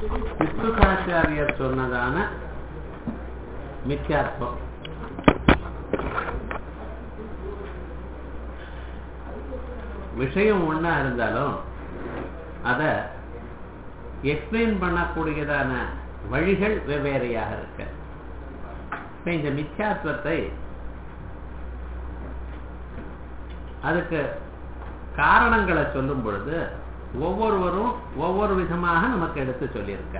விஸ்வகாச்சாரியர் சொன்னதான மித்யாத்வம் விஷயம் ஒன்றா இருந்தாலும் அதை எக்ஸ்பிளைன் பண்ணக்கூடியதான வழிகள் வெவ்வேறையாக இருக்கு இப்ப இந்த மித்யாத்வத்தை அதுக்கு காரணங்களை சொல்லும் பொழுது ஒவ்வொருவரும் ஒவ்வொரு விதமாக நமக்கு எடுத்து சொல்லியிருக்க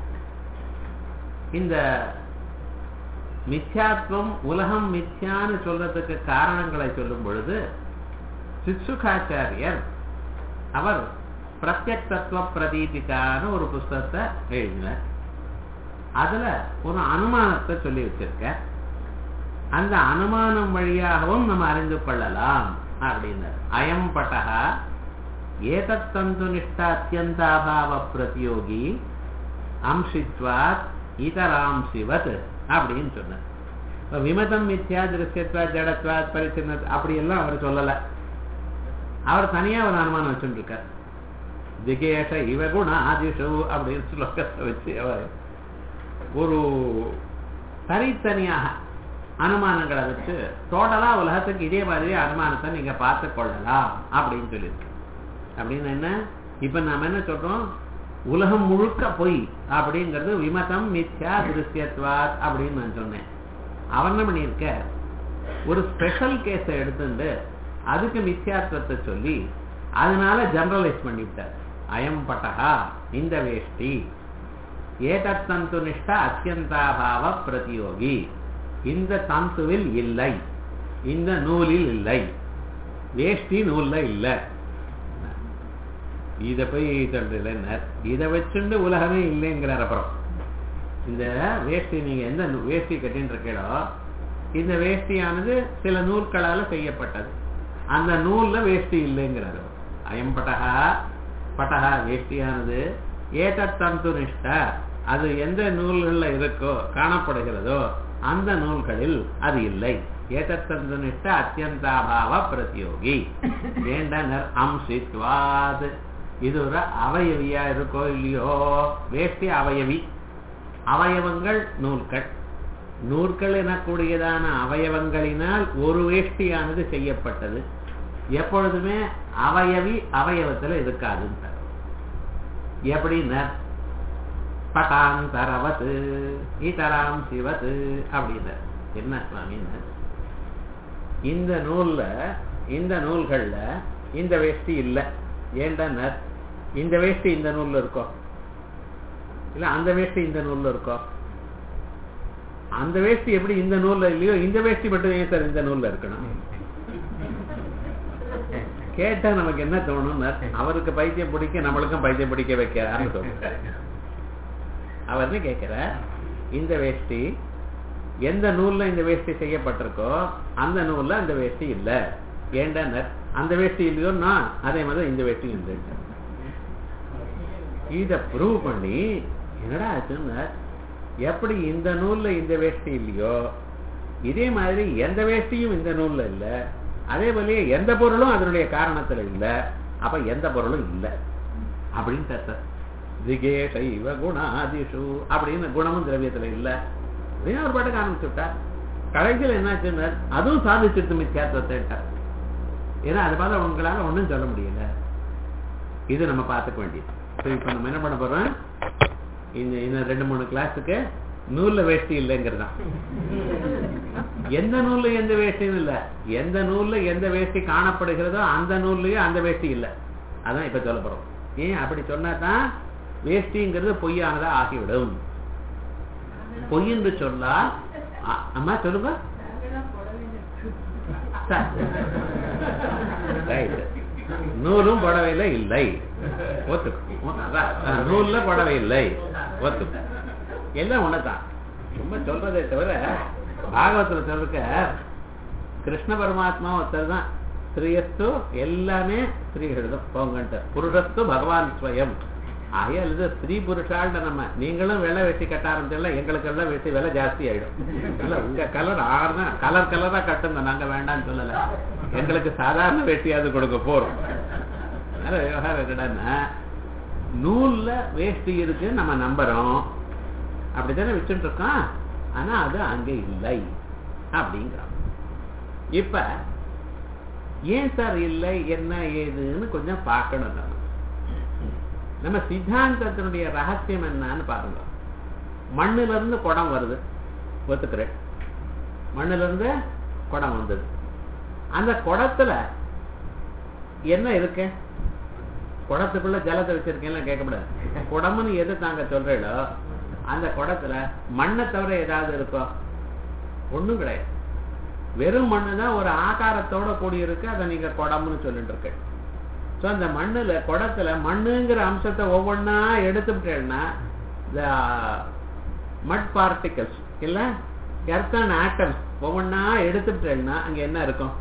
இந்த மித்யாத்வம் உலகம் மித்யான்னு சொல்றதுக்கு காரணங்களை சொல்லும் பொழுது சித்சுகாச்சாரியர் அவர் பிரத்யக் தத்துவ பிரதீபிக்கான ஒரு புஸ்தகத்தை எழுதினார் அதுல ஒரு அனுமானத்தை சொல்லி வச்சிருக்க அந்த அனுமானம் வழியாகவும் நம்ம அறிந்து கொள்ளலாம் அப்படின்னார் அயம் பட்டகா ஏதத் தந்து நிஷ்டா அத்தியந்தாபாவ பிரதியோகி அம்சித்வாத் இதராம் சிவத் அப்படின்னு சொன்னார் இப்ப விமதம் மித்யா திருஷ்யத்வாத் ஜடத்வாத் பரிச்சின்னத் அப்படி எல்லாம் அவர் சொல்லல அவர் தனியா ஒரு அனுமானம் வச்சுருக்கார் திகேஷ இவ குண ஆதிஷு அப்படின்னு ஸ்லோகத்தை வச்சு அவர் ஒரு தனித்தனியாக அனுமானங்களை வச்சு டோட்டலா உலகத்துக்கு இதே மாதிரி அனுமானத்தை நீங்க பார்த்து கொள்ளலாம் அப்படின்னு சொல்லியிருக்கு அப்படின்னு என்ன இப்ப நாம என்ன சொல்றோம் உலகம் முழுக்க பொய் அப்படிங்கிறது விமதம் மித்யா திருஷ்யத்வாத் அப்படின்னு நான் சொன்னேன் அவர் என்ன பண்ணியிருக்க ஒரு ஸ்பெஷல் கேஸை எடுத்துட்டு அதுக்கு மித்யாத்வத்தை சொல்லி அதனால ஜெனரலைஸ் பண்ணிவிட்டார் அயம் பட்டகா இந்த வேஷ்டி ஏதத் தந்து நிஷ்ட அத்தியந்தாபாவ பிரதியோகி இந்த தந்துவில் இல்லை இந்த நூலில் இல்லை வேஷ்டி நூல்ல இல்லை இத போய் சொல்றேன் இதை வச்சுண்டு உலகமே இல்லைங்கிறார் அப்புறம் இந்த வேஷ்டி நீங்க எந்த வேஷ்டி கட்டின்னு இருக்கீங்களோ இந்த வேஷ்டியானது சில நூல்களால செய்யப்பட்டது அந்த நூல்ல வேஷ்டி இல்லைங்கிறார் அயம் பட்டகா பட்டகா வேஷ்டியானது ஏதத் தந்து நிஷ்ட அது எந்த நூல்கள்ல இருக்கோ காணப்படுகிறதோ அந்த நூல்களில் அது இல்லை ஏதத் தந்து நிஷ்ட அத்தியந்தாபாவ பிரதியோகி வேண்டனர் அம்சித்வாத் இது ஒரு அவயவியா இருக்கோ இல்லையோ வேஷ்டி அவயவி அவயவங்கள் நூல்கள் நூற்கள் எனக்கூடியதான அவயவங்களினால் ஒரு வேஷ்டியானது செய்யப்பட்டது எப்பொழுதுமே அவயவி அவயவத்துல இருக்காதுன்னு எப்படின்னா பட்டாந்தரவத்து ஈதராம் சிவத்து அப்படின்னு என்ன சுவாமின்னு இந்த நூல்ல இந்த நூல்கள்ல இந்த வேஷ்டி இல்லை ஏண்டா இந்த வேஷ்டி இந்த நூல்ல இருக்கோ இல்ல அந்த வேஷ்டி இந்த நூல்ல இருக்கோ அந்த வேஷ்டி எப்படி இந்த நூல்ல இல்லையோ இந்த வேஷ்டி மட்டும் ஏன் சார் இந்த நூல்ல இருக்கணும் கேட்டா நமக்கு என்ன தோணும் அவருக்கு பைத்தியம் பிடிக்க நம்மளுக்கும் பைத்தியம் பிடிக்க வைக்கிறான்னு தோணும் அவர் என்ன கேட்கிற இந்த வேஷ்டி எந்த நூல்ல இந்த வேஷ்டி செய்யப்பட்டிருக்கோ அந்த நூல்ல அந்த வேஷ்டி இல்ல ஏண்டா அந்த வேஷ்டி இல்லையோன்னா அதே மாதிரி இந்த வேஷ்டி இல்லை இத ப்ரூவ் பண்ணி என்னடா ஆச்சுன்னா எப்படி இந்த நூல்ல இந்த வேஷ்டி இல்லையோ இதே மாதிரி எந்த வேஷ்டியும் இந்த நூல்ல இல்ல அதே போலயே எந்த பொருளும் அதனுடைய காரணத்துல இல்ல அப்ப எந்த பொருளும் இல்ல அப்படின்னு கத்த திகேஷைவ குணாதிஷு அப்படின்னு குணமும் திரவியத்துல இல்ல அப்படின்னு ஒரு பாட்டுக்கு ஆரம்பிச்சுட்டா கடைசியில் என்னாச்சுன்னு அதுவும் சாதிச்சிருத்து மித்தியாத்வத்தை ஏன்னா அது பார்த்தா உங்களால ஒன்றும் சொல்ல முடியல இது நம்ம பார்த்துக்க வேண்டியது சரி இப்போ நம்ம என்ன பண்ண போறோம் இந்த இன்னும் ரெண்டு மூணு கிளாஸுக்கு நூல்ல வேஷ்டி இல்லைங்கிறதான் எந்த நூல்ல எந்த வேஷ்டியும் இல்ல எந்த நூல்ல எந்த வேஷ்டி காணப்படுகிறதோ அந்த நூல்லயும் அந்த வேஷ்டி இல்ல அதான் இப்ப சொல்ல போறோம் ஏன் அப்படி சொன்னா தான் வேஷ்டிங்கிறது பொய்யானதா ஆகிவிடும் பொய் என்று சொல்லா அம்மா சொல்லுங்க நூலும் புடவையில இல்லை நூல்ல புடவை இல்லை ஒத்து எல்லாம் ஒண்ணுதான் ரொம்ப சொல்றதே தவிர பாகவத்துல சொல்றக்க கிருஷ்ண பரமாத்மா ஒருத்தர் தான் ஸ்திரீயஸ்து எல்லாமே ஸ்திரீகள் தான் போங்கன்ட்டு புருஷஸ்து பகவான் ஸ்வயம் ஆகையால் இது ஸ்திரீ புருஷாள்ட நம்ம நீங்களும் வெள்ளை வெட்டி கட்ட ஆரம்பிச்சல எங்களுக்கு எல்லாம் வெட்டி விலை ஜாஸ்தி ஆயிடும் இல்ல உங்க கலர் ஆறுனா கலர் கலரா கட்டுங்க நாங்க வேண்டாம்னு சொல்லல எங்களுக்கு சாதாரண வெட்டியாவது கொடுக்க போறோம் அதனால விவகாரம் என்னடான்னா நூல்ல வேஷ்டி இருக்கு நம்ம நம்புறோம் அப்படித்தானே வச்சுட்டு இருக்கோம் ஆனா அது அங்க இல்லை அப்படிங்கிறோம் இப்ப ஏன் சார் இல்லை என்ன ஏதுன்னு கொஞ்சம் பார்க்கணும் நம்ம நம்ம சித்தாந்தத்தினுடைய ரகசியம் என்னன்னு பாருங்க மண்ணுல இருந்து குடம் வருது ஒத்துக்கிறேன் மண்ணுல இருந்து குடம் வந்தது அந்த குடத்துல என்ன இருக்கு குடத்துக்குள்ள ஜலத்தை வச்சிருக்கேன் கேட்கக்கூடாது குடம்னு எது தாங்க சொல்றீங்களோ அந்த குடத்துல மண்ணை தவிர ஏதாவது இருக்கோ ஒண்ணும் கிடையாது வெறும் மண்ணு தான் ஒரு ஆகாரத்தோட கூடி இருக்கு அதை நீங்க குடம்னு சொல்லிட்டு இருக்கு ஸோ அந்த மண்ணுல குடத்துல மண்ணுங்கிற அம்சத்தை ஒவ்வொன்றா எடுத்துட்டேன்னா இந்த மட் பார்ட்டிகல்ஸ் இல்ல எர்த்தன் ஆட்டம்ஸ் ஒவ்வொன்றா எடுத்துட்டேன்னா அங்க என்ன இருக்கும்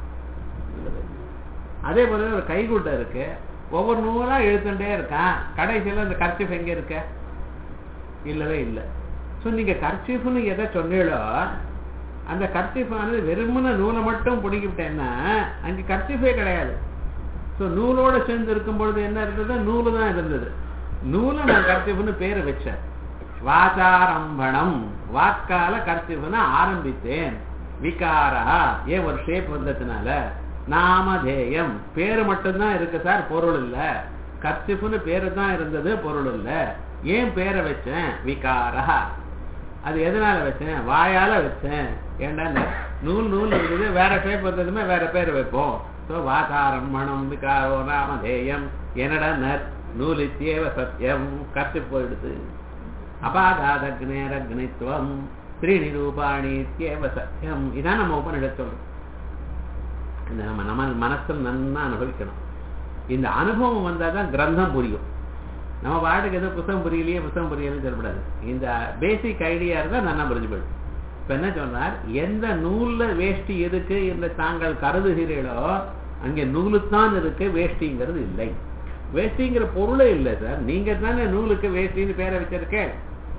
அதே போல ஒரு கைகுட்டை இருக்கு ஒவ்வொரு நூலா இழுத்துட்டே இருக்கான் கடைசியில இந்த கர்ச்சிஃப் எங்க இருக்க இல்லவே இல்லை ஸோ நீங்க கர்ச்சிஃப்னு எதை சொன்னீங்களோ அந்த கர்ச்சிஃப் ஆனது வெறுமன நூலை மட்டும் பிடிக்கிட்டேன்னா அங்க கர்ச்சிஃபே கிடையாது ஸோ நூலோட சேர்ந்து இருக்கும் பொழுது என்ன இருந்தது நூலு தான் இருந்தது நூலை நான் கர்ச்சிஃப்னு பேர் வச்சேன் வாச்சாரம்பணம் வாக்கால கர்ச்சிஃப்னு ஆரம்பித்தேன் விகாரா ஏன் ஒரு ஷேப் வந்ததுனால நாமதேயம் பேரு மட்டும்தான் இருக்கு சார் பொருள் இல்ல கர்ச்சிப்புன்னு பேரு தான் இருந்தது பொருள் இல்ல ஏன் பேரை வச்சேன் விகாரா அது எதனால வச்சேன் வாயால வச்சேன் ஏண்டா இந்த நூல் நூல் இருந்தது வேற ஷேப் வந்ததுமே வேற பேர் வைப்போம் ஸோ வாகாரம் மணம் விகாரோ நாமதேயம் என்னடா நர் நூல் இத்தியேவ சத்தியம் கர்ச்சி போயிடுது அபாகாதக்னேரக்னித்துவம் த்ரீணி ரூபாணி இத்தியேவ சத்தியம் இதான் நம்ம உபநிடத் சொல்றோம் இந்த நம்ம நம்ம மனசில் நன்னா அனுபவிக்கணும் இந்த அனுபவம் வந்தால் தான் கிரந்தம் புரியும் நம்ம பாட்டுக்கு எதோ புத்தகம் புரியலையே புத்தகம் புரியலன்னு சொல்லக்கூடாது இந்த பேசிக் ஐடியா இருந்தால் நல்லா புரிஞ்சு போயிடும் இப்போ என்ன சொன்னார் எந்த நூலில் வேஷ்டி எதுக்கு என்று தாங்கள் கருதுகிறீர்களோ அங்கே நூலுத்தான் இருக்கு வேஷ்டிங்கிறது இல்லை வேஷ்டிங்கிற பொருளே இல்லை சார் நீங்க தானே நூலுக்கு வேஷ்டின்னு பேரை வச்சிருக்கேன்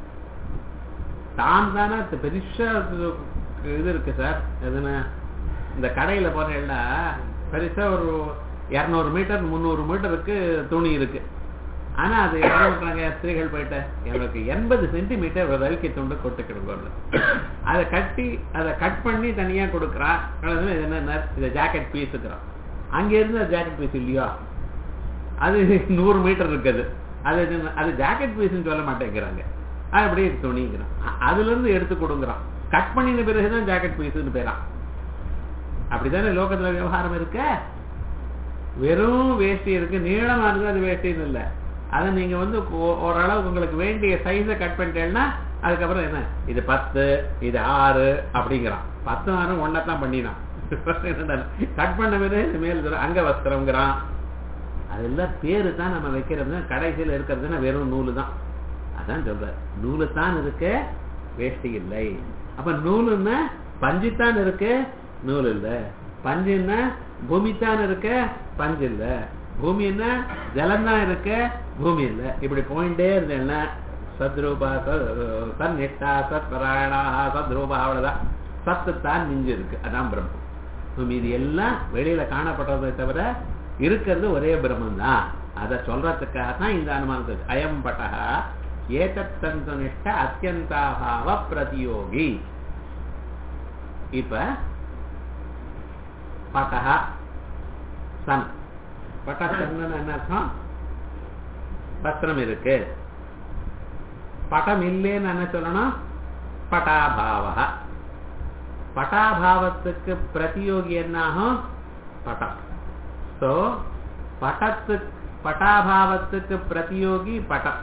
தான் தானே பெருசா இது இருக்கு சார் எதுனா இந்த கடையில போனேன்னா பெருசா ஒரு இரநூறு மீட்டர் முந்நூறு மீட்டருக்கு துணி இருக்கு ஆனா அது என்ன பண்றாங்க ஸ்திரீகள் போயிட்ட எனக்கு எண்பது சென்டிமீட்டர் ஒரு ரவிக்கை துண்டு கொட்டுக்கிடுங்க அதை கட்டி அதை கட் பண்ணி தனியா கொடுக்குறா என்ன இதை ஜாக்கெட் பீஸுக்குறான் அங்க இருந்து ஜாக்கெட் பீஸ் இல்லையா அது நூறு மீட்டர் இருக்குது அது அது ஜாக்கெட் பீஸ்ன்னு சொல்ல மாட்டேங்கிறாங்க அது அப்படியே துணிங்கிறான் அதுல இருந்து எடுத்து கொடுங்குறான் கட் பண்ணின பிறகுதான் ஜாக்கெட் பீஸ்ன்னு பேரான் அப்படித்தானே லோகத்துல விவகாரம் இருக்க வெறும் வேஷ்டி இருக்கு நீளமா இருக்கு அது வேஷ்டின்னு இல்லை அதை நீங்க வந்து ஓரளவு உங்களுக்கு வேண்டிய சைஸை கட் பண்ணிட்டேன்னா அதுக்கப்புறம் என்ன இது பத்து இது ஆறு அப்படிங்கிறான் பத்து ஆறு ஒன்னதான் பண்ணினான் கட் பண்ண பிறகு மேல் அங்க வஸ்திரம்ங்கிறான் அதெல்லாம் பேரு தான் நம்ம வைக்கிறது கடைசியில் இருக்கிறதுனா வெறும் நூலு தான் அதான் சொல்ற நூலு தான் இருக்கு வேஷ்டி இல்லை அப்ப நூலுன்னா பஞ்சுத்தான் இருக்கு நூல் இல்ல பஞ்சுன்னா பூமித்தான் இருக்க பஞ்சு இல்ல பூமி என்ன ஜலம்தான் இருக்க பூமி இல்ல இப்படி போயிட்டே இருந்தேன்னா சத்ரூபா சத் நிஷ்டா சத் பராயணா சத்ரூபா அவ்வளவுதான் சத்து தான் மிஞ்சு இருக்கு அதான் பிரம்மம் மீதி எல்லாம் வெளியில காணப்படுறதை தவிர இருக்கிறது ஒரே பிரம்மம் தான் அதை சொல்றதுக்காக தான் இந்த அனுமானத்துக்கு அயம் பட்டகா ஏதத் தந்து நிஷ்ட அத்தியந்தாபாவ பிரதியோகி இப்ப பட்டகா சன் பட்டசன்னு என்ன அர்த்தம் பத்திரம் இருக்கு பட்டம் இல்லைன்னு என்ன சொல்லணும் பட்டாபாவ பட்டாபாவத்துக்கு பிரதியோகி என்ன ஆகும் பட்டம் ஸோ பட்டத்து பட்டாபாவத்துக்கு பிரதியோகி பட்டம்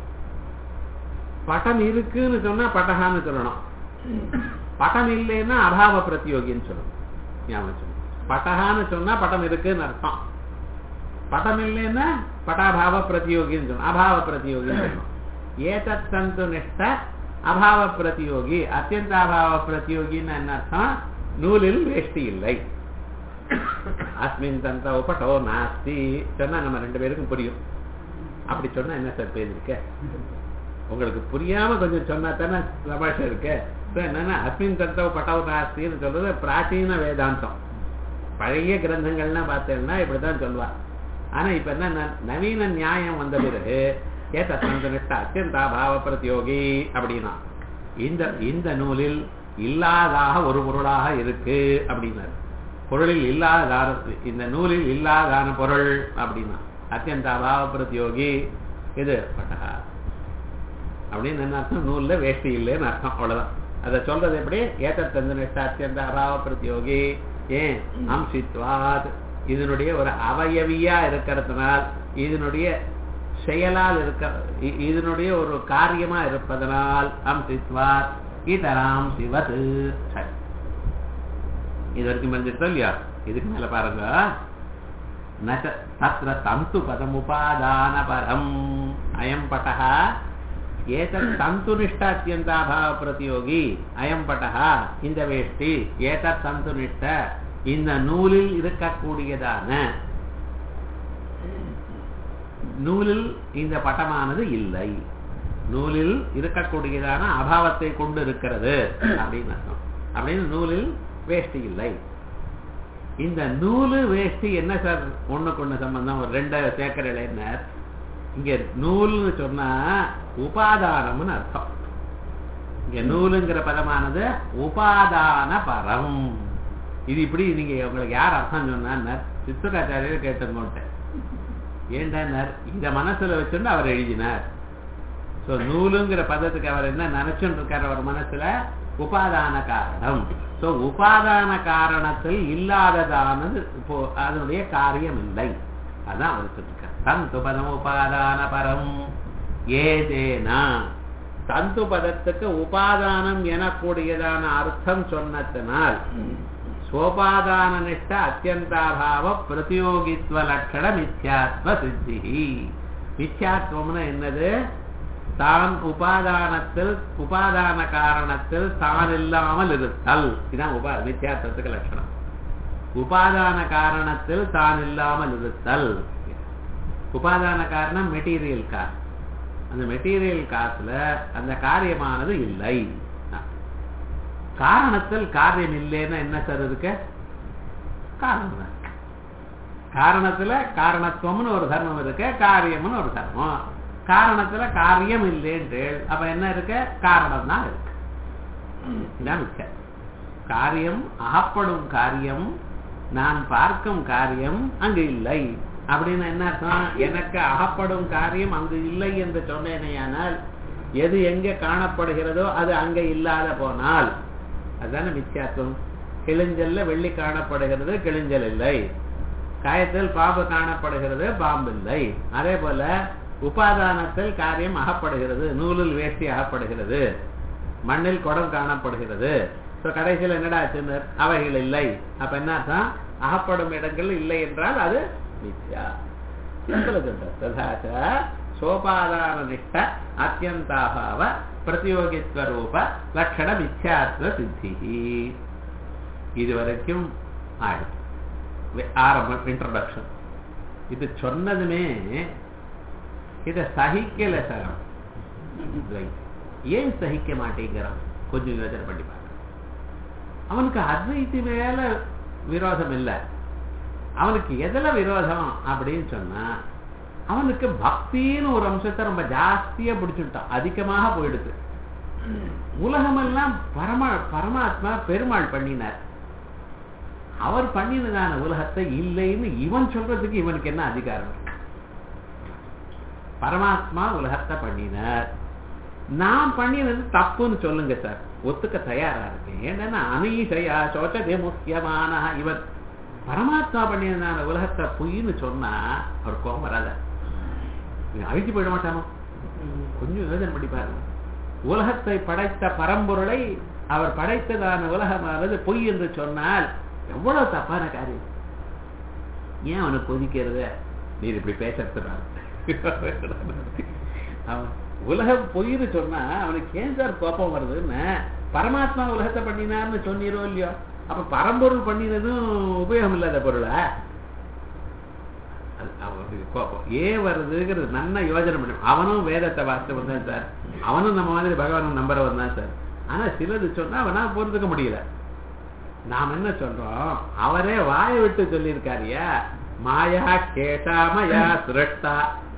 பட்டம் இருக்குன்னு சொன்னா பட்டகான்னு சொல்லணும் பட்டம் இல்லைன்னா அபாவ பிரதியோகின்னு சொல்லணும் ஞாபகம் பட்டகான்னு சொன்னா பட்டம் இருக்குன்னு அர்த்தம் பட்டம் இல்லைன்னா பட்டாபாவ பிரதியோகின்னு சொல்லணும் அபாவ பிரதியோகின்னு சொல்லணும் ஏதத் தந்து நிஷ்ட அபாவ பிரதியோகி அத்தியந்தாபாவ பிரதியோகின்னு என்ன அர்த்தம் நூலில் வேஷ்டி இல்லை அஸ்மின் தந்த உபட்டோ நாஸ்தி சொன்னா நம்ம ரெண்டு பேருக்கும் புரியும் அப்படி சொன்னா என்ன சார் பேர் இருக்க உங்களுக்கு புரியாம கொஞ்சம் சொன்னா தானே சபாஷம் இருக்கு என்னன்னா அஸ்மின் தந்த பட்டோ நாஸ்தின்னு சொல்றது பிராச்சீன வேதாந்தம் பழைய கிரந்தங்கள்லாம் பார்த்தேன்னா இப்படிதான் சொல்லுவா ஆனா இப்ப என்ன நவீன நியாயம் வந்த பிறகு ஏதத்வந்தனிஷ்ட அத்தியந்தாபாவ பிரத்யோகி அப்படின்னா இந்த இந்த நூலில் இல்லாதாக ஒரு பொருளாக இருக்கு அப்படின்னாரு பொருளில் இல்லாதான இந்த நூலில் இல்லாதான பொருள் அப்படின்னா அத்தியந்தாபாவ பிரத்யோகி இது பட்டகா அப்படின்னு என்ன அர்த்தம் நூல்ல வேஷ்டி இல்லைன்னு அர்த்தம் அவ்வளவுதான் அதை சொல்றது எப்படி ஏதத்தந்து நிஷ்ட அத்தியந்த அபாவ பிரத்யோகி ஏன் அம்சித்வாத் இதனுடைய ஒரு அவயவியா இருக்கிறதுனால் இதனுடைய செயலால் இருக்க இ- இதனுடைய ஒரு காரியமா இருப்பதனால் அம்சித்வாத் இதராம் சிவது சரி இது வரைக்கும் புரிஞ்சிருத்தோம் இல்லையா இதுக்கு மேல பாருங்க நச்ச தத்ர தந்து பதமுபாதான பரம் அயம் பட்டः ஏதத் தந்துனிஷ்ட அத்தியந்தாபாவ பிரதியோகி அயம் பட்டः இந்த வேஷ்டி ஏதத் தந்துனிஷ்ட இந்த நூலில் இருக்கக்கூடியதான நூலில் இந்த பட்டமானது இல்லை நூலில் இருக்கக்கூடியதான அபாவத்தை கொண்டு இருக்கிறது அப்படின்னு அர்த்தம் அப்படின்னு நூலில் வேஷ்டி இல்லை இந்த நூலு வேஷ்டி என்ன சார் ஒண்ணுக்கு ஒண்ணு சம்பந்தம் ஒரு ரெண்டு சேர்க்கிற என்ன இங்க நூல்னு சொன்னா உபாதானம்னு அர்த்தம் இங்க நூலுங்கிற பதமானது உபாதான பரம் இது இப்படி நீங்க உங்களுக்கு யார் அர்த்தம் சொன்னா சித்துராச்சாரியர் கேட்டுங்கோன்ட்டு ஏண்டார் இந்த மனசுல வச்சுட்டு அவர் எழுதினார் சோ நூலுங்கிற பதத்துக்கு அவர் என்ன நினைச்சுட்டு இருக்காரு அவர் மனசுல உபாதான காரணம் சோ உபாதான காரணத்தில் இல்லாததானது இப்போ அதனுடைய காரியம் இல்லை அதான் அவர் சொல்லிருக்கார் தந்து பதம் உபாதான பரம் ஏதேனா தந்து பதத்துக்கு உபாதானம் எனக்கூடியதான அர்த்தம் சொன்னதனால் சோபாதான நிஷ்ட அத்தியந்தாபாவ பிரதியோகித்வ லட்சண மித்யாத்வ சித்தி மித்யாத்வம்னு என்னது தான் உபாதானத்தில் உபாதான காரணத்தில் தான் இல்லாமல் இருத்தல் இதுதான் உபா மித்யாத்வத்துக்கு லட்சணம் உபாதான காரணத்தில் தான் இல்லாமல் இருத்தல் உபாதான காரணம் மெட்டீரியல் காசு அந்த மெட்டீரியல் காசுல அந்த காரியமானது இல்லை காரணத்தில் காரியம் இல்லைன்னா என்ன சார் இருக்கு காரணம் தான். காரணத்துல காரணத்துவம்னு ஒரு தர்மம் இருக்கு காரியம்னு ஒரு தர்மம் காரணத்துல காரியம் இல்லைன்று அப்ப என்ன இருக்கு காரணம் தான் இருக்கு இதான் மிச்சம் காரியம் அகப்படும் காரியம் நான் பார்க்கும் காரியம் அங்கு இல்லை அப்படின்னு என்ன அர்த்தம் எனக்கு அகப்படும் காரியம் அங்கு இல்லை என்று சொன்னேனேயானால் எது எங்க காணப்படுகிறதோ அது அங்க இல்லாத போனால் அதுதானே மித்யாத்துவம் கிழிஞ்சல்ல வெள்ளி காணப்படுகிறது கிழிஞ்சல் இல்லை காயத்தில் பாம்பு காணப்படுகிறது பாம்பு இல்லை அதே போல உபாதானத்தில் காரியம் அகப்படுகிறது நூலில் வேஷ்டி அகப்படுகிறது மண்ணில் குடம் காணப்படுகிறது So, கடைசியில் என்னடா ஆச்சுன்னு அவைகள் இல்லை அப்ப என்ன அர்த்தம் அகப்படும் இடங்கள் இல்லை என்றால் அது மித்யா சிம்பிள் சொல்றார் ததாச்ச சோபாதான நிஷ்ட அத்தியந்தாபாவ பிரதியோகித்வ ரூப லட்சண மித்யாத்வ சித்தி இதுவரைக்கும் ஆயிடுச்சு ஆரம்பம் இன்ட்ரடக்ஷன் இது சொன்னதுமே இத சகிக்கல சார் ஏன் சகிக்க மாட்டேங்கிறான் கொஞ்சம் யோசனை பண்ணி பாருங்க அவனுக்கு அத்வைத்தி மேல விரோதம் இல்லை அவனுக்கு எதுல விரோதம் அப்படின்னு சொன்னா அவனுக்கு பக்தின்னு ஒரு அம்சத்தை ரொம்ப ஜாஸ்தியா பிடிச்சுட்டான் அதிகமாக போயிடுது உலகமெல்லாம் பரமா பரமாத்மா பெருமாள் பண்ணினார் அவர் பண்ணினதான உலகத்தை இல்லைன்னு இவன் சொல்றதுக்கு இவனுக்கு என்ன அதிகாரம் இருக்கு? பரமாத்மா உலகத்தை பண்ணினார் நான் பண்ணினது தப்புன்னு சொல்லுங்க சார் ஒத்துக்க தயாரா இருக்கேன் ஏன்னா அனீசையா சோச்சதே முக்கியமான இவர் பரமாத்மா பண்ணினதான உலகத்தை பொய்ன்னு சொன்னா அவர் கோபம் வராத இவன் அழிஞ்சு போயிட மாட்டானோ கொஞ்சம் யோசனை பண்ணி பாருங்க உலகத்தை படைத்த பரம்பொருளை அவர் படைத்ததான உலகமானது பொய் என்று சொன்னால் எவ்வளவு தப்பான காரியம் ஏன் அவனுக்கு கொதிக்கிறது நீர் இப்படி பேசுறான் அவன் உலகம் பொய்னு சொன்னா அவனுக்கு ஏன் சார் கோபம் வருதுன்னு பரமாத்மா உலகத்தை பண்ணினார்னு சொன்னீரோ இல்லையோ அப்ப பரம்பொருள் பண்ணினதும் உபயோகம் இல்லாத பொருளா அது அவனுக்கு கோபம் ஏன் வருதுங்கிறது நல்லா யோஜனை பண்ணும் அவனும் வேதத்தை வாசித்தவன் தான் சார் அவனும் நம்ம மாதிரி பகவான் நம்புறவன் தான் சார் ஆனா சிலது சொன்னா அவனா பொறுத்துக்க முடியல நாம் என்ன சொல்றோம் அவரே வாயை விட்டு சொல்லியிருக்காருயா மாயா கேட்டாமயா சிரஷ்டா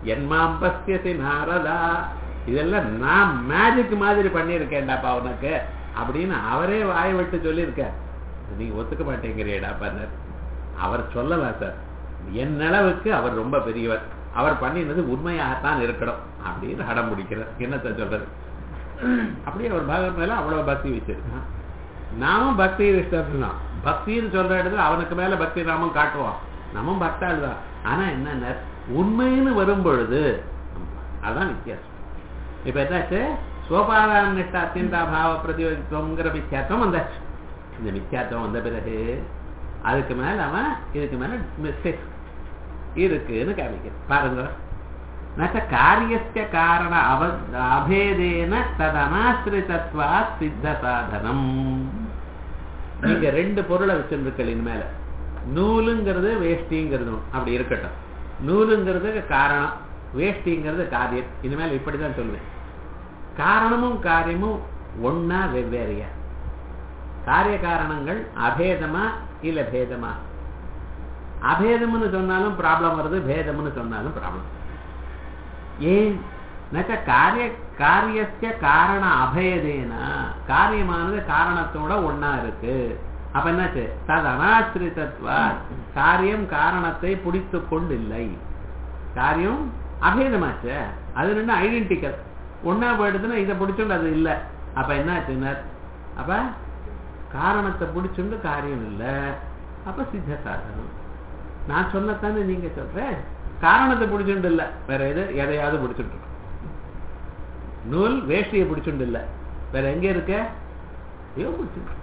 என்மாம் பசியசி நாரதா இதெல்லாம் நான் மேஜிக் மாதிரி பண்ணியிருக்கேன்டாப்பா உனக்கு அப்படின்னு அவரே வாய் விட்டு சொல்லியிருக்கார் நீங்க ஒத்துக்க மாட்டேங்கிறீடா பண்ணர் அவர் சொல்லலாம் சார் என் அளவுக்கு அவர் ரொம்ப பெரியவர் அவர் பண்ணினது உண்மையாகத்தான் இருக்கணும் அப்படின்னு அடம் முடிக்கிறார் என்னத்தை சொல்றது அப்படியே அவர் பகவத் மேல அவ்வளவு பக்தி வச்சிருக்கான் நாமும் பக்தி தான் பக்தின்னு சொல்ற இடத்துல அவனுக்கு மேல பக்தி நாமும் காட்டுவோம் நம்மும் பக்தாள் தான் ஆனா என்னென்ன உண்மைன்னு வரும் பொழுது அதான் வித்தியாசம் இப்ப என்னாச்சு சோபாதான நிஷ்ட அத்தியந்தா பாவ பிரதியோகித்துவங்கிற மித்தியாத்தம் வந்தாச்சு இந்த மித்தியாத்தம் வந்த பிறகு அதுக்கு மேல அவன் இதுக்கு மேல மிஸ்டேக் இருக்குன்னு காமிக்கிறான் பாருங்க நச்ச காரியஸ்ய காரண அவ அபேதேன ததனாசிரிதத்வா சித்த சாதனம் நீங்க ரெண்டு பொருளை வச்சிருக்கீங்க இனிமேல நூலுங்கிறது வேஷ்டிங்கிறது அப்படி இருக்கட்டும் நூலுங்கிறது காரணம் வேஷ்டிங்கிறது காரியம் இனிமேல் இப்படிதான் சொல்லுவேன் காரணமும் காரியமும் ஒன்னா வெவ்வேறையா காரிய காரணங்கள் அபேதமா இல்ல பேதமா அபேதம்னு சொன்னாலும் ப்ராப்ளம் வருது பேதம்னு சொன்னாலும் ப்ராப்ளம் ஏன் நச்ச காரிய காரியஸ்ய காரண அபேதேனா காரியமானது காரணத்தோட ஒன்னா இருக்கு அப்ப என்னாச்சு தது அனாசிரிதத்வா காரியம் காரணத்தை பிடித்து கொண்டு இல்லை காரியம் அபேதமாச்சு அது ரெண்டு ஐடென்டிக்கல் ஒன்னா போயிடுதுன்னா இதை பிடிச்சோண்டு அது இல்லை அப்ப என்னாச்சுன்னா அப்ப காரணத்தை பிடிச்சுண்டு காரியம் இல்லை அப்ப சித்த சாதனம் நான் சொன்னதானே நீங்க சொல்ற காரணத்தை பிடிச்சுண்டு இல்ல வேற எது எதையாவது பிடிச்சுட்டு இருக்கு. நூல் வேஷ்டியை பிடிச்சுண்டு இல்ல வேற எங்க இருக்க ஐயோ பிடிச்சுட்டு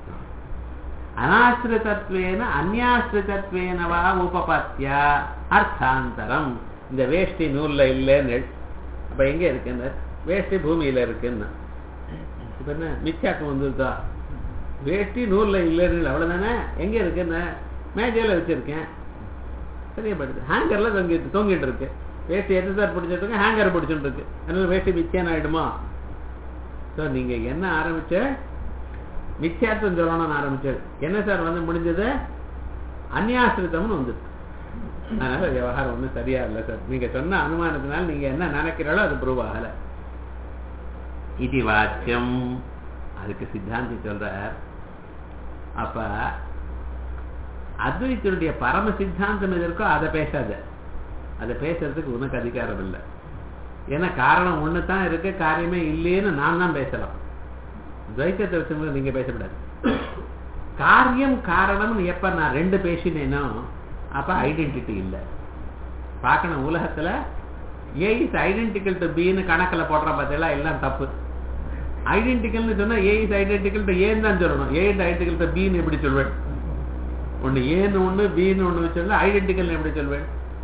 அனாசிரிதத்வேன அந்யாசிரிதத்வேனவா உபபத்தியா அர்த்தாந்தரம் இந்த வேஷ்டி நூல்ல இல்லைன்னு அப்ப எங்க இருக்குன்னு வேஷ்டி பூமியில இருக்குன்னு இப்ப என்ன மிச்சாக்கம் வந்துருதா வேஷ்டி நூல்ல இல்லைன்னு அவ்வளவுதானே எங்க இருக்குன்னு மேஜையில வச்சிருக்கேன் சரியா படுது ஹேங்கர்ல தொங்கிட்டு தொங்கிட்டு இருக்கு வேஷ்டி எது சார் பிடிச்சிட்டு இருக்கு ஹேங்கர் பிடிச்சிட்டு இருக்கு அதனால வேஷ்டி மிச்சம் ஆயிடுமா ஸோ நீங்க என்ன ஆரம்பிச்ச மிச்சார்த்தம் சொல்லணும்னு ஆரம்பிச்சது என்ன சார் வந்து முடிஞ்சது அந்நியாசிரித்தம்னு வந்துருக்கு அதனால விவகாரம் ஒன்றும் சரியா இல்லை சார் நீங்க சொன்ன அனுமானத்தினால நீங்க என்ன நினைக்கிறீங்களோ அது ப்ரூவ் ஆகல இது வாக்கியம் அதுக்கு சித்தாந்தி சொல்றார் அப்ப அத்வைத்தினுடைய பரம சித்தாந்தம் எது இருக்கோ அதை பேசாத அதை பேசுறதுக்கு உனக்கு அதிகாரம் இல்லை ஏன்னா காரணம் ஒண்ணு தான் இருக்கு காரியமே இல்லையேன்னு நான் தான் பேசலாம் துவைத்தத்தை வச்சும்போது நீங்க பேசக்கூடாது காரியம் காரணம்னு எப்ப நான் ரெண்டு பேசினேனோ அப்ப ஐடென்டிட்டி இல்லை பார்க்கணும் உலகத்துல ஏ இஸ் ஐடென்டிக்கல் டு பின்னு கணக்குல போடுற பார்த்தீங்களா எல்லாம் தப்பு ஐடென்டிக்கல்னு சொன்னா ஏ இஸ் ஐடென்டிக்கல் டு ஏன்னு தான் சொல்லணும் ஏ இஸ் ஐடென்டிக்கல் டு பின்னு எப்படி சொல்வேன் ஒண்ணு ஏன்னு ஒண்ணு பின்னு ஒண்ணு வச்சிருந்தா ஐடென்டிக்கல் எப்படி சொல்வேன்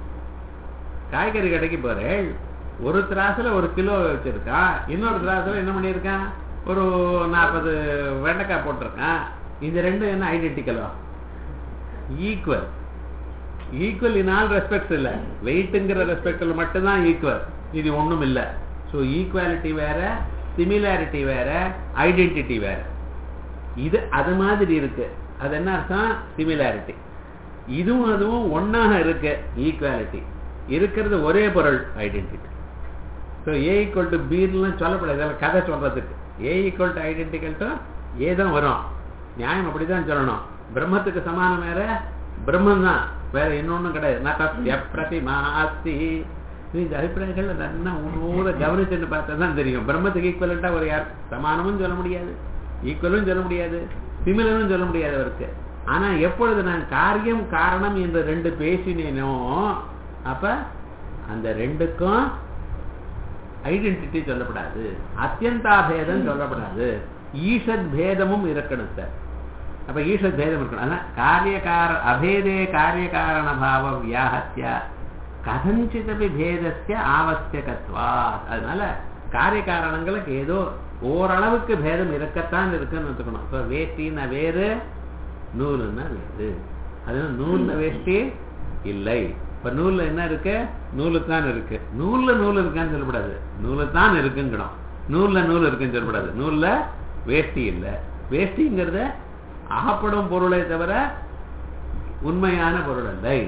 காய்கறி கடைக்கு போறேன் ஒரு திராசுல ஒரு கிலோ வச்சிருக்கான் இன்னொரு திராசுல என்ன பண்ணியிருக்கான் ஒரு நாற்பது வெண்டைக்காய் போட்டிருக்கான் இந்த ரெண்டும் என்ன ஐடென்டிக்கலா equal equal in all respects இல்ல வெயிட்டுங்கிற ரெஸ்பெக்ட்ல மட்டும்தான் ஈக்குவல் இது ஒண்ணும் இல்ல ஸோ ஈக்குவாலிட்டி வேற சிமிலாரிட்டி வேற ஐடென்டிட்டி வேற இது அது மாதிரி இருக்கு அது என்ன அர்த்தம் சிமிலாரிட்டி இதுவும் அதுவும் ஒன்னாக இருக்கு ஈக்குவாலிட்டி இருக்கிறது ஒரே பொருள் identity so A equal to பீர்லாம் சொல்லப்படாது இதெல்லாம் கதை சொல்றதுக்கு A equal to identical to A தான் வரும் நியாயம் அப்படிதான் சொல்லணும் பிரம்மத்துக்கு சமானம் வேற பிரம்மன் தான் வேற இன்னொன்னும் கிடையாது ந பிரதிமா அஸ்தி இந்த அபிப்பிராயங்கள் நல்லா உன்னோட கவனிச்சுன்னு பார்த்தா தான் தெரியும் பிரம்மத்துக்கு ஈக்குவலண்டா ஒரு யார் சமானமும் சொல்ல முடியாது ஈக்குவலும் சொல்ல முடியாது சிமிலனும் சொல்ல முடியாது அவருக்கு ஆனா எப்பொழுது நான் காரியம் காரணம் என்று ரெண்டு பேசினேனோ அப்ப அந்த ரெண்டுக்கும் ஐடென்டிட்டி சொல்லப்படாது அத்தியந்தாபேதம் சொல்லப்படாது ஈஷத் பேதமும் இருக்கணும் சார் அப்ப ஈஷத் பேதம் இருக்கணும் அதான் காரியகார அபேதே காரியகாரண பாவ வியாகத்தியா கதஞ்சிதபி பேதஸ்ய ஆவசியகத்வா அதனால காரிய காரணங்களுக்கு ஏதோ ஓரளவுக்கு பேதம் இருக்கத்தான் இருக்குன்னு வச்சுக்கணும் ஸோ வேஷ்டின்னா வேறு நூலுன்னா வேறு அதனால நூல்ல வேஷ்டி இல்லை இப்ப நூல்ல என்ன இருக்கு நூலு தான் இருக்கு நூல்ல நூல் இருக்கான்னு சொல்லக்கூடாது நூலு தான் இருக்குங்கணும் நூல்ல நூல் இருக்குன்னு சொல்லக்கூடாது நூல்ல வேஷ்டி இல்லை வேஷ்டிங்கிறத அகப்படும் பொருளை தவிர உண்மையான பொருள் இல்லை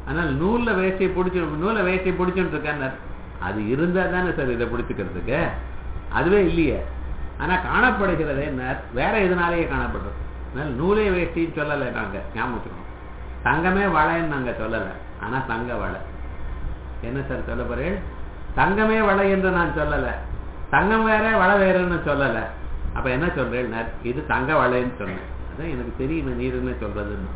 ஆனால் நூல்ல வேஷ்டியை பிடிச்சி நூலை வேஷ்டியை பிடிச்சுட்டு இருக்காரு அது இருந்தா தானே சார் இதை பிடிச்சிக்கிறதுக்கு அதுவே இல்லையே ஆனா காணப்படுகிறது என்ன வேற எதனாலேயே காணப்படுறது அதனால நூலே வேஷ்டின்னு சொல்லலை நாங்க ஞாபகம் வச்சுக்கணும் தங்கமே வளைன்னு நாங்க சொல்லலை ஆனா தங்க வளை என்ன சார் சொல்ல போறேன் தங்கமே வளை என்று நான் சொல்லலை தங்கம் வேற வளை வேறன்னு சொல்லலை அப்ப என்ன சொல்றேன் இது தங்க வளைன்னு சொன்னேன் அதான் எனக்கு தெரியுமே நீர் என்ன சொல்றதுன்னு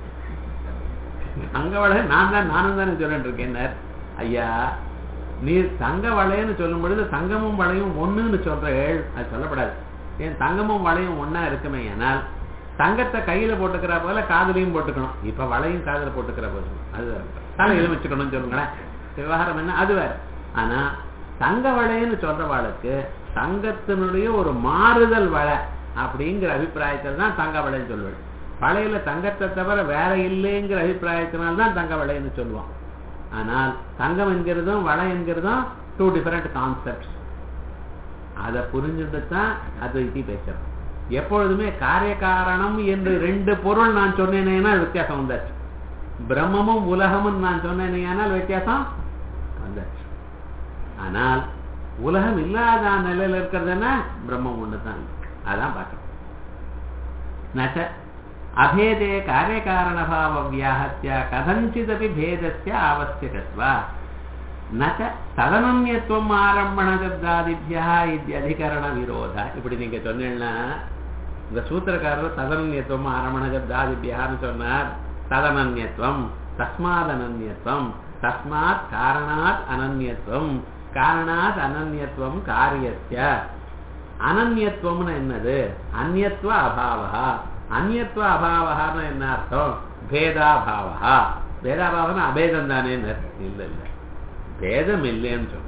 தங்க வளை நான் தான் நானும் தானே சொல்லிட்டு இருக்கேன் ஐயா நீர் தங்க வளையன்னு சொல்லும் பொழுது தங்கமும் வளையும் ஒண்ணுன்னு சொல்றேள் அது சொல்லப்படாது ஏன் தங்கமும் வளையும் ஒன்னா இருக்குமே ஆனால் தங்கத்தை கையில போட்டுக்கிற போல காதலையும் போட்டுக்கணும் இப்ப வளையும் காதல போட்டுக்கிற போது அது தலையில வச்சுக்கணும்னு சொல்லுங்களேன் விவகாரம் என்ன அது வேற ஆனா தங்க வளைன்னு சொல்றவாளுக்கு தங்கத்தினுடைய ஒரு மாறுதல் வளை அப்படிங்கிற அபிப்பிராயத்தில் தான் தங்க வளைன்னு சொல்லுவேன் வளையில தங்கத்தை தவிர வேற இல்லைங்கிற அபிப்பிராயத்தினால்தான் தங்க வளைன்னு சொல்லுவான் ஆனால் தங்கம் என்கிறதும் வளை என்கிறதும் டூ டிஃபரெண்ட் கான்செப்ட் அதை புரிஞ்சுட்டு தான் அத்வைத்தி பேசுறோம் எப்பொழுதுமே காரிய காரணம் என்று ரெண்டு பொருள் நான் சொன்னேனேனா வித்தியாசம் வந்தாச்சு பிரம்மமும் உலகமும் நான் சொன்னேனேனால் வித்தியாசம் வந்தாச்சு ஆனால் உலகம் இல்லாத நிலையில இருக்கிறதுன்னா பிரம்மம் ஒன்று தான் அதான் பார்க்கணும் நச்ச அபேதே காரியகாரணபாவ வியாகத்திய கதஞ்சிதபி பேதஸ்ய ஆவசியகத்வா நச்ச ததனன்யத்துவம் ஆரம்பண சப்தாதிபியா இத்தியதிகரண விரோத இப்படி நீங்க சொன்னீங்கன்னா இந்த சூத்திரக்காரர் ததனன்யத்துவம் ஆரம்பண சப்தாதிபியான்னு சொன்னார் ததனன்யத்துவம் தஸ்மாத் அனன்யத்துவம் தஸ்மாத் காரணாத் அனன்யத்துவம் காரணாத் அனன்யத்துவம் காரியஸ்ய அனன்யத்துவம்னு என்னது அந்நியத்துவ அபாவா அந்நியத்துவ அபாவகான்னு என்ன அர்த்தம் பேதாபாவா பேதாபாவம்னா அபேதம் தானே இல்ல இல்ல பேதம் இல்லைன்னு சொல்லும்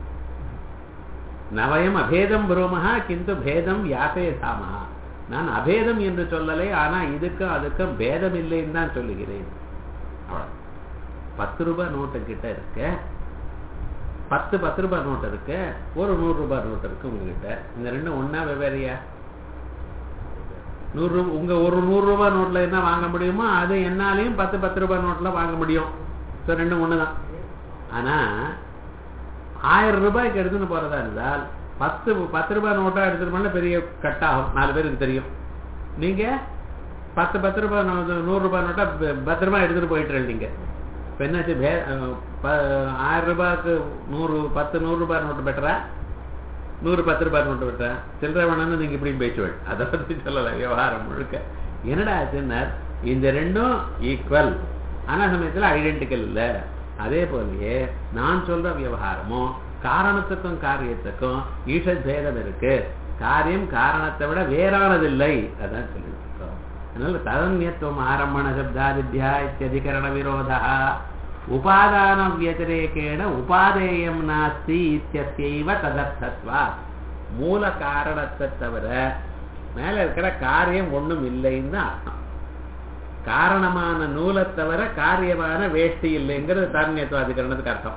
நவயம் அபேதம் புரோமஹா கிந்து பேதம் யாசேதாமஹா நான் அபேதம் என்று சொல்லலை ஆனா இதுக்கும் அதுக்கும் பேதம் இல்லைன்னு தான் சொல்லுகிறேன் பத்து ரூபாய் நோட்டு கிட்ட இருக்கு பத்து பத்து ரூபாய் நோட்டு இருக்கு ஒரு நூறு ரூபாய் நோட்டு இருக்கு உங்ககிட்ட இந்த ரெண்டும் ஒன்னா வெவ்வேறையா நூறு ரூபாய் உங்க ஒரு நூறு ரூபாய் நோட்ல என்ன வாங்க முடியுமோ அது என்னாலையும் பத்து பத்து ரூபாய் நோட்ல வாங்க முடியும் ஸோ ரெண்டும் ஒண்ணுதான் ஆனா ஆயிரம் ரூபாய்க்கு எடுத்துன்னு போறதா இருந்தால் பத்து பத்து ரூபாய் நோட்டா எடுத்துட்டு போனா பெரிய கட்டாகும் நாலு பேருக்கு தெரியும் நீங்க பத்து பத்து ரூபாய் நூறு ரூபாய் நோட்டா பத்திரமா எடுத்துட்டு போயிட்டு இருந்தீங்க இப்போ என்னாச்சு பே ஆயிரம் ரூபாய்க்கு நூறு பத்து நூறு ரூபாய் நோட்டு பெட்டரா நூறு பத்து ரூபாய் நோட்டு பெட்டரா சில்லறை வேணும்னு நீங்க இப்படி பேச்சுவள் அதை பத்தி சொல்லலை விவகாரம் முழுக்க என்னடா ஆச்சுன்னா இந்த ரெண்டும் ஈக்குவல் ஆனா சமயத்துல ஐடென்டிக்கல் இல்லை அதே போலயே நான் சொல்ற விவகாரமும் காரணத்துக்கும் காரியத்துக்கும் ஈஷத் பேதம் இருக்கு காரியம் காரணத்தை விட வேறானதில்லை அதான் சொல்லிட்டு இருக்கோம் அதனால ததன்யத்துவம் ஆரம்பண சப்தாதித்யா இத்தியதிகரண விரோதா உபாதான வியதிரேகேண உபாதேயம் நாஸ்தி இத்தியத்தைவ ததர்த்தத்வா மூல காரணத்தை தவிர மேல இருக்கிற காரியம் ஒண்ணும் இல்லைன்னு அர்த்தம் காரணமான நூலை தவிர காரியமான வேஷ்டி இல்லைங்கிறது தாரண்யத்துவாதிகரணத்துக்கு அர்த்தம்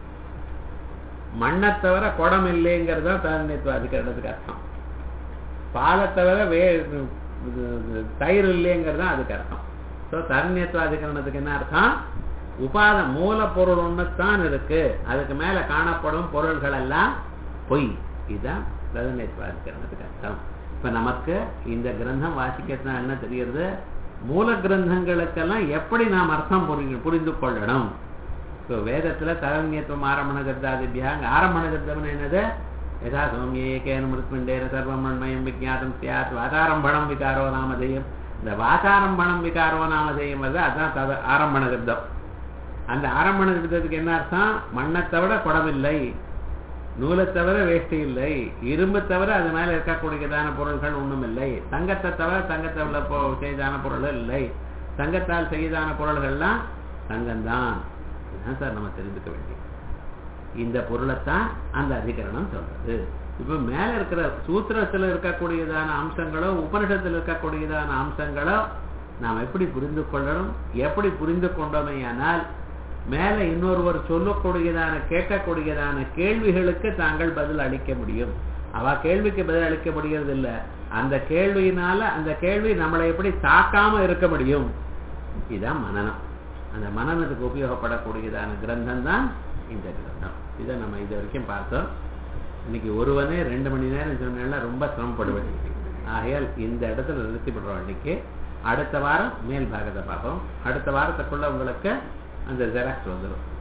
மண்ணை தவிர குடம் இல்லைங்கிறது தான் தாரண்யத்துவாதிகரணத்துக்கு அர்த்தம் பாலை தவிர வே தயிர் இல்லைங்கிறது தான் அதுக்கு அர்த்தம் ஸோ தரண்யத்துவாதிகரணத்துக்கு என்ன அர்த்தம் உபாத மூலப்பொருள் ஒன்றுத்தான் இருக்கு அதுக்கு மேல காணப்படும் பொருள்கள் எல்லாம் பொய் இதுதான் பிரதமேத்வாதிகரணத்துக்கு அர்த்தம் இப்ப நமக்கு இந்த கிரந்தம் வாசிக்கிறதுனா என்ன தெரியுது மூல கிரந்தங்களுக்கெல்லாம் எப்படி நாம் அர்த்தம் புரி புரிந்து கொள்ளணும் இப்போ வேதத்துல தரண்யத்துவம் ஆரம்பண கர்த்தாதிபியா ஆரம்பண கர்த்தம்னு என்னது யதா சௌமியேகேன மிருத்மண்டேன சர்வம் மண்மயம் விஜாதம் சியாத் வாதாரம்பணம் விகாரோ நாமதேயம் இந்த வாதாரம்பணம் விகாரோ நாமதேயம் வந்து அதான் தத ஆரம்பண கிருத்தம் அந்த ஆரம்பண கிருத்தத்துக்கு என்ன அர்த்தம் மண்ணை தவிர குடமில்லை நூலை தவிர வேஷ்டி இல்லை இரும்பு தவிர அது மேல இருக்கக்கூடியதான பொருள்கள் ஒன்றும் இல்லை தங்கத்தை தவிர தங்கத்தை உள்ள பொ செய்தான பொருள்கள் இல்லை தங்கத்தால் செய்தான பொருள்கள்லாம் தங்கம்தான் இதுதான் சார் நம்ம தெரிந்துக்க வேண்டியது இந்த பொருளைத்தான் அந்த அதிகரணம் சொல்றது இப்ப மேல இருக்கிற சூத்திரத்துல இருக்கக்கூடியதான அம்சங்களோ உபனிஷத்துல இருக்கக்கூடியதான அம்சங்களோ நாம் எப்படி புரிந்து கொள்ளணும் எப்படி புரிந்து கொண்டோமேயானால் மேல இன்னொருவர் சொல்லக்கூடியதான கேட்கக்கூடியதான கேள்விகளுக்கு தாங்கள் பதில் அளிக்க முடியும் அவ கேள்விக்கு பதில் அளிக்க முடியறது இல்ல அந்த கேள்வியினால அந்த கேள்வி நம்மளை எப்படி தாக்காம இருக்க முடியும் இதுதான் மனநம் அந்த மனநத்துக்கு உபயோகப்படக்கூடியதான கிரந்தம் தான் இந்த கிரந்தம் இதை நம்ம இது வரைக்கும் பார்த்தோம் இன்னைக்கு ஒருவனே ரெண்டு மணி நேரம் சொன்னா ரொம்ப சிரமப்படுவேன் ஆகையால் இந்த இடத்துல நிறுத்தி விடுறோம் இன்னைக்கு அடுத்த வாரம் மேல் பாகத்தை பார்ப்போம் அடுத்த வாரத்துக்குள்ள உங்களுக்கு அந்த ஜெராக்ஸ் வந்துடும்